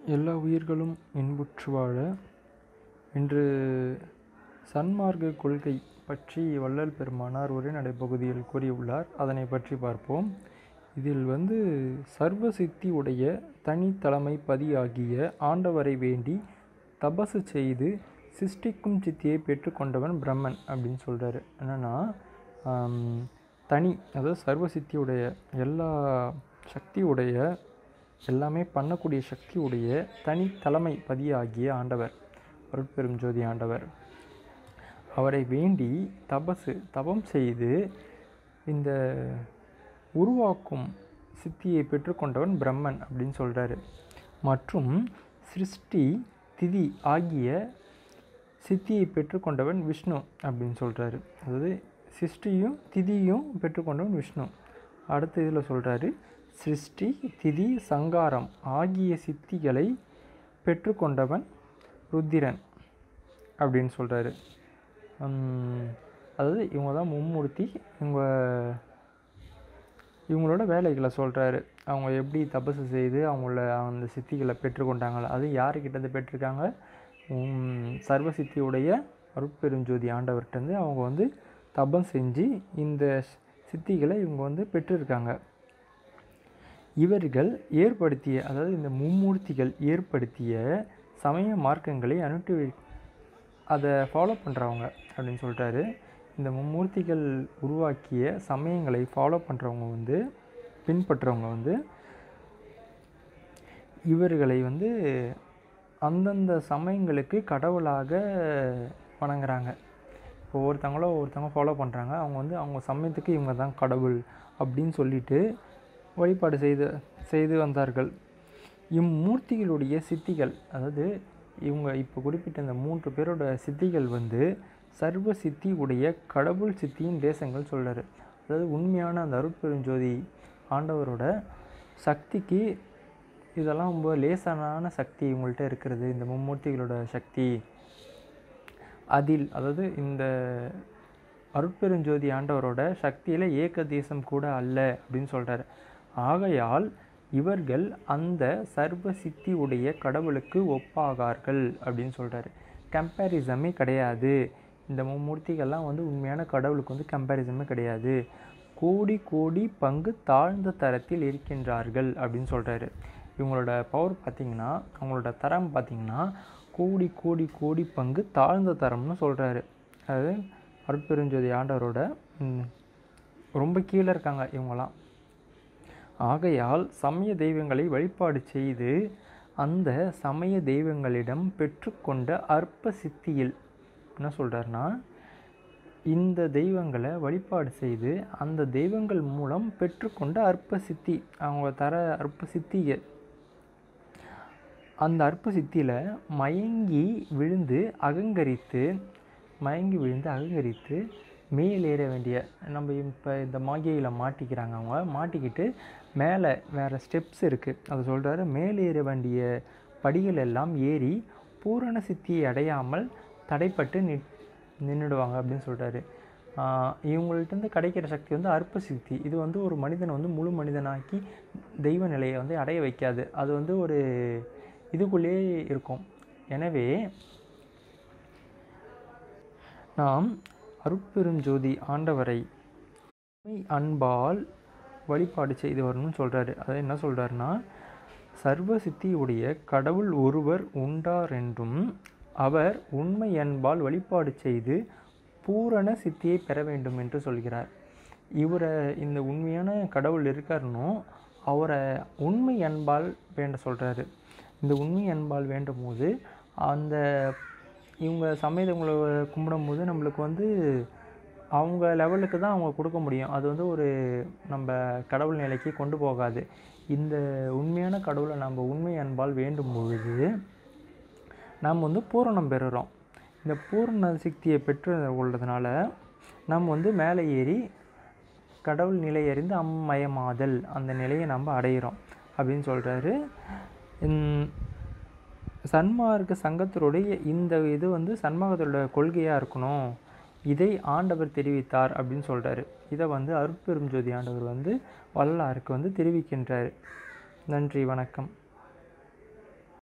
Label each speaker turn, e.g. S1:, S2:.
S1: எல்லா உயிர்களும் இன்புற்று வாழ இன்று சன்மார்க்க கொள்கை பற்றி வள்ளல் பெருமானார் உரைநடை பகுதியில் கூறியுள்ளார் அதனை பற்றி பார்ப்போம் இதில் வந்து சர்வ சித்தி உடைய தனித்தலைமை பதியாகிய ஆண்டவரை வேண்டி தபசு செய்து சிருஷ்டிக்கும் சித்தியை பெற்றுக்கொண்டவன் பிரம்மன் அப்படின்னு சொல்கிறாரு என்னென்னா தனி அதாவது சர்வ சித்தியுடைய எல்லா சக்தியுடைய எல்லாமே பண்ணக்கூடிய சக்தியுடைய தனி தலைமை பதியாகிய ஆண்டவர் அருட்பெரும் ஜோதி ஆண்டவர் அவரை வேண்டி தபசு தவம் செய்து இந்த உருவாக்கும் சித்தியை பெற்றுக்கொண்டவன் பிரம்மன் அப்படின்னு சொல்கிறாரு மற்றும் சிருஷ்டி திதி ஆகிய சித்தியை பெற்றுக்கொண்டவன் விஷ்ணு அப்படின்னு சொல்கிறாரு அதாவது சிருஷ்டியும் திதியும் பெற்றுக்கொண்டவன் விஷ்ணு அடுத்த இதில் சொல்கிறாரு சிருஷ்டி திதி சங்காரம் ஆகிய சித்திகளை பெற்றுக்கொண்டவன் ருத்திரன் அப்படின்னு சொல்கிறாரு அதாவது இவங்க தான் மும்மூர்த்தி இவங்க இவங்களோட வேலைகளை சொல்கிறாரு அவங்க எப்படி தபசு செய்து அவங்கள அந்த சித்திகளை பெற்றுக்கொண்டாங்களோ அது யாருக்கிட்டேருந்து பெற்றிருக்காங்க சர்வ சித்தியுடைய அருட்பெருஞ்சோதி ஆண்டவர்கிட்டருந்து அவங்க வந்து தபம் செஞ்சு இந்த சித்திகளை இவங்க வந்து பெற்றிருக்காங்க இவர்கள் ஏற்படுத்திய அதாவது இந்த மும்மூர்த்திகள் ஏற்படுத்திய சமய மார்க்கங்களை அனுப்பி அதை ஃபாலோ பண்ணுறவங்க அப்படின்னு சொல்கிறாரு இந்த மும்மூர்த்திகள் உருவாக்கிய சமயங்களை ஃபாலோ பண்ணுறவங்க வந்து பின்பற்றுறவங்க வந்து இவர்களை வந்து அந்தந்த சமயங்களுக்கு கடவுளாக வணங்குறாங்க இப்போ ஒருத்தவங்களோ ஒருத்தவங்க ஃபாலோ பண்ணுறாங்க அவங்க வந்து அவங்க சமயத்துக்கு இவங்க தான் கடவுள் அப்படின்னு சொல்லிட்டு வழிபாடு செய்து செய்து வந்தார்கள் இம்மூர்த்திகளுடைய சித்திகள் அதாவது இவங்க இப்போ குறிப்பிட்ட இந்த மூன்று பேரோட சித்திகள் வந்து சர்வ சித்தி உடைய கடவுள் சித்தியின் தேசங்கள் சொல்கிறாரு அதாவது உண்மையான அந்த அருட்பெருஞ்சோதி ஆண்டவரோட சக்திக்கு இதெல்லாம் ரொம்ப லேசான சக்தி இவங்கள்ட்ட இருக்கிறது இந்த மும்மூர்த்திகளோட சக்தி அதில் அதாவது இந்த அருட்பெருஞ்சோதி ஆண்டவரோட சக்தியில் ஏக தேசம் கூட அல்ல அப்படின்னு சொல்கிறாரு ஆகையால் இவர்கள் அந்த சர்வ சித்தி உடைய கடவுளுக்கு ஒப்பாகார்கள் அப்படின்னு சொல்கிறாரு கம்பேரிசமே கிடையாது இந்த மும்மூர்த்திகள்லாம் வந்து உண்மையான கடவுளுக்கு வந்து கம்பேரிசமே கிடையாது கோடி கோடி பங்கு தாழ்ந்த தரத்தில் இருக்கின்றார்கள் அப்படின்னு சொல்கிறாரு இவங்களோட பவர் பார்த்திங்கன்னா அவங்களோட தரம் பார்த்திங்கன்னா கோடி கோடி கோடி பங்கு தாழ்ந்த தரம்னு சொல்கிறாரு அதாவது அருட்பெருஞ்சோதி ஆண்டவரோட ரொம்ப கீழே இருக்காங்க இவங்களாம் ஆகையால் சமய தெய்வங்களை வழிபாடு செய்து அந்த சமய தெய்வங்களிடம் பெற்றுக்கொண்ட அற்ப சித்தியில் என்ன சொல்கிறாருன்னா இந்த தெய்வங்களை வழிபாடு செய்து அந்த தெய்வங்கள் மூலம் பெற்றுக்கொண்ட அற்ப சித்தி அவங்க தர அற்ப சித்தியை அந்த அற்ப சித்தியில் மயங்கி விழுந்து அகங்கரித்து மயங்கி விழுந்து அகங்கரித்து மேலேற வேண்டிய நம்ம இப்போ இந்த மாகியில் மாட்டிக்கிறாங்க அவங்க மாட்டிக்கிட்டு மேலே வேறு ஸ்டெப்ஸ் இருக்குது அதை சொல்கிறாரு மேலேற வேண்டிய படிகள் எல்லாம் ஏறி பூரண சித்தியை அடையாமல் தடைப்பட்டு நி நின்றுடுவாங்க அப்படின்னு சொல்கிறாரு இவங்கள்ட்டேருந்து கிடைக்கிற சக்தி வந்து அற்ப சித்தி இது வந்து ஒரு மனிதனை வந்து முழு மனிதனாக்கி தெய்வ நிலையை வந்து அடைய வைக்காது அது வந்து ஒரு இதுக்குள்ளேயே இருக்கும் எனவே நாம் அருட்பெரும் ஜோதி ஆண்டவரை அன்பால் வழிபாடு செய்து வரணும்னு சொல்கிறாரு அதை என்ன சொல்கிறாருன்னா சர்வ சித்தியுடைய கடவுள் ஒருவர் உண்டார் என்றும் அவர் உண்மை அன்பால் வழிபாடு செய்து பூரண சித்தியை பெற வேண்டும் என்று சொல்கிறார் இவரை இந்த உண்மையான கடவுள் இருக்காருனோ அவரை உண்மை அன்பால் வேண்ட சொல்கிறாரு இந்த உண்மை அன்பால் வேண்டும் போது அந்த இவங்க சமயத்தவங்களை கும்பிடும் போது நம்மளுக்கு வந்து அவங்க லெவலுக்கு தான் அவங்க கொடுக்க முடியும் அது வந்து ஒரு நம்ம கடவுள் நிலைக்கு கொண்டு போகாது இந்த உண்மையான கடவுளை நம்ம உண்மை அன்பால் வேண்டும் பொழுது நாம் வந்து பூரணம் பெறுகிறோம் இந்த பூரண சக்தியை பெற்று உள்ளதுனால நம்ம வந்து மேலே ஏறி கடவுள் நிலை அறிந்து அம்மயமாதல் அந்த நிலையை நம்ம அடையிறோம் அப்படின்னு சொல்கிறாரு சன்மார்க்க சங்கத்தினுடைய இந்த இது வந்து சன்மார்க்கத்தோட கொள்கையாக இருக்கணும் இதை ஆண்டவர் தெரிவித்தார் அப்படின்னு சொல்கிறாரு இதை வந்து அருட்பெரும் ஜோதி ஆண்டவர் வந்து வல்லாருக்கு வந்து தெரிவிக்கின்றார் நன்றி வணக்கம்